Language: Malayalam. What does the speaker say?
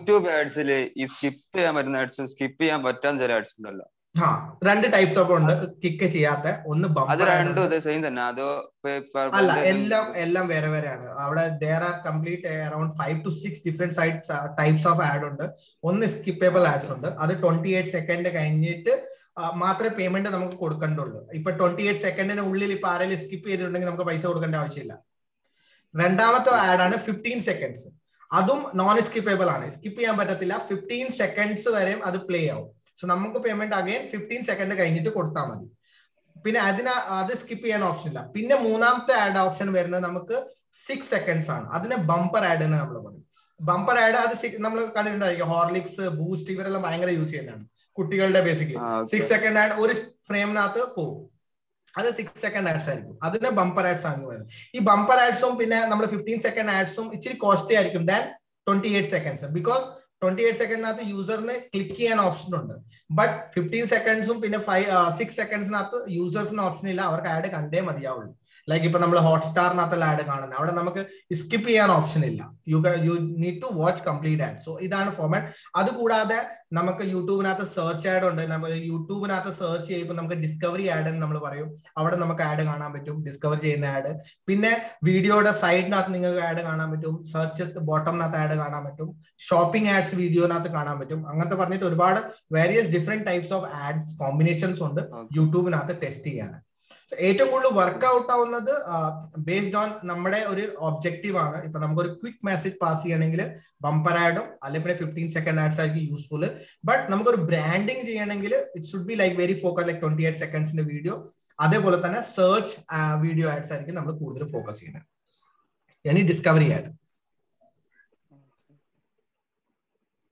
യൂട്യൂബ് ആഡ്സില് ഈ സ്കിപ്പ് ചെയ്യാൻ പറ്റുന്ന ആഡ്സും സ്കിപ്പ് ചെയ്യാൻ പറ്റാത്ത ചില ആഡ്സ് ഉണ്ടല്ലോ ആ രണ്ട് ടൈപ്സ് ഓഫ് ഉണ്ട് കിക്ക് ചെയ്യാത്ത ഒന്ന് അത് ബമ്പർ രണ്ടും ഇത് സെയിം തന്നെ അതോ പേ- per അല്ല percentage എല്ലാം എല്ലാം വേറെ വേറെയാണ് അവിടെ there are complete around five two six different sides types of ad ഉണ്ട് ഒന്ന് സ്കിപ്പേബിൾ ആഡ്സ് ഉണ്ട് അത് ട്വന്റി എയ്റ്റ് സെക്കൻഡ് കഴിഞ്ഞിട്ട് ആ, മാത്രമേ പേയ്മെന്റ് നമുക്ക് കൊടുക്കേണ്ടുള്ളൂ ഇപ്പൊ ട്വന്റി എയ്റ്റ് സെക്കൻഡിന് ഉള്ളിൽ ഇപ്പൊ ആരെങ്കിലും സ്കിപ്പ് ചെയ്തിട്ടുണ്ടെങ്കിൽ നമുക്ക് പൈസ കൊടുക്കേണ്ട ആവശ്യമില്ല രണ്ടാമത്തെ ആഡ് ആണ് ഫിഫ്റ്റീൻ സെക്കൻഡ്സ് അതും നോൺ സ്കിപ്പേബിൾ ആണ് സ്കിപ്പ് ചെയ്യാൻ പറ്റത്തില്ല ഫിഫ്റ്റീൻ സെക്കൻഡ്സ് വരെയും അത് പ്ലേ ആവും സോ നമുക്ക് പേയ്മെന്റ് അഗൈൻ ഫിഫ്റ്റീൻ സെക്കൻഡ് കഴിഞ്ഞിട്ട് കൊടുത്താൽ മതി പിന്നെ അതിന് അത് സ്കിപ്പ് ചെയ്യാൻ ഓപ്ഷൻ ഇല്ല പിന്നെ മൂന്നാമത്തെ ആഡ് ഓപ്ഷൻ വരുന്നത് നമുക്ക് സിക്സ് സെക്കൻഡ്സ് ആണ് അതിന് ബമ്പർ ആഡ് എന്ന് നമ്മൾ പറയും ബമ്പർ ആഡ് അത് നമ്മൾ കണ്ടിട്ടുണ്ടായിരിക്കും ഹോർലിക്സ് ബൂസ്റ്റ് ഇവരെല്ലാം ഭയങ്കര യൂസ് ചെയ്യുന്നതാണ് കുട്ടികളുടെ ബേസിക്കലി ആ, okay. സിക്സ് സെക്കൻഡ് ആഡ് ഒരു ഫ്രെയിമിനകത്ത് പോകും അത് സിക്സ് സെക്കൻഡ് ആഡ്സ് ആയിരിക്കും അതിന് ബമ്പർ ആഡ്സ് ആണ് വരുന്നത് ഈ ബമ്പർ ആഡ്സും പിന്നെ നമ്മൾ ഫിഫ്റ്റീൻ സെക്കൻഡ് ആഡ്സും ഇച്ചിരി കോസ്റ്റ്ലി ആയിരിക്കും than twenty eight seconds because twenty eight സെക്കൻഡിനകത്ത് യൂസറിന് ക്ലിക്ക് ചെയ്യാൻ ഓപ്ഷൻ ഉണ്ട് ബട്ട് ഫിഫ്റ്റീൻ സെക്കൻഡ്സും പിന്നെ ഫൈവ് സിക്സ് സെക്കൻഡ്സിനകത്ത് യൂസേഴ്സിന് ഓപ്ഷൻ ഇല്ല അവർക്ക് ആഡ് കണ്ടേ മതിയാവുള്ളൂ ലൈക്ക് ഇപ്പൊ നമ്മൾ ഹോട്ട്സ്റ്റാറിനകത്തുള്ള ആഡ് കാണുന്നത് അവിടെ നമുക്ക് സ്കിപ്പ് ചെയ്യാൻ ഓപ്ഷൻ ഇല്ല you you need to watch complete ad so ഇതാണ് ഫോമാറ്റ് അത് കൂടാതെ നമുക്ക് യൂട്യൂബിനകത്ത് സെർച്ച് ആഡ് ഉണ്ട് നമ്മൾ യൂട്യൂബിനകത്ത് സെർച്ച് ചെയ്യുമ്പോൾ നമുക്ക് ഡിസ്കവറി ആഡ് എന്ന് നമ്മൾ പറയും അവിടെ നമുക്ക് ആഡ് കാണാൻ പറ്റും ഡിസ്കവർ ചെയ്യുന്ന ആഡ് പിന്നെ വീഡിയോയുടെ സൈഡിനകത്ത് നിങ്ങൾക്ക് ആഡ് കാണാൻ പറ്റും സെർച്ച് ബോട്ടമിനകത്ത് ആഡ് കാണാൻ പറ്റും ഷോപ്പിംഗ് ആഡ്സ് വീഡിയോനകത്ത് കാണാൻ പറ്റും അങ്ങനത്തെ പറഞ്ഞിട്ട് ഒരുപാട് various different types of ads combinations ഉണ്ട് Okay. യൂട്യൂബിനകത്ത് ടെസ്റ്റ് ചെയ്യാൻ So, ഏറ്റവും കൂടുതൽ വർക്ക് ഔട്ട് ആവുന്നത് ബേസ്ഡ് ഓൺ നമ്മുടെ ഒരു ഒബ്ജക്റ്റീവ് ആണ് ഇപ്പൊ നമുക്കൊരു ക്വിക്ക് മെസ്സേജ് പാസ് ചെയ്യണമെങ്കിൽ ബമ്പർ ആഡും അല്ലെങ്കിൽ പിന്നെ ഫിഫ്റ്റീൻ സെക്കൻഡ് ആഡ്സ് ആയിരിക്കും യൂസ്ഫുൾ ബട്ട് നമുക്കൊരു ബ്രാൻഡിങ് ചെയ്യണമെങ്കിൽ it should be like very focus like twenty eight സെക്കൻഡ്സിന്റെ വീഡിയോ അതേപോലെ തന്നെ സെർച്ച് വീഡിയോ ആഡ്സ് ആയിരിക്കും നമ്മൾ കൂടുതൽ ഫോക്കസ് ചെയ്യുന്നത് ഇനി ഡിസ്കവറി ആഡ്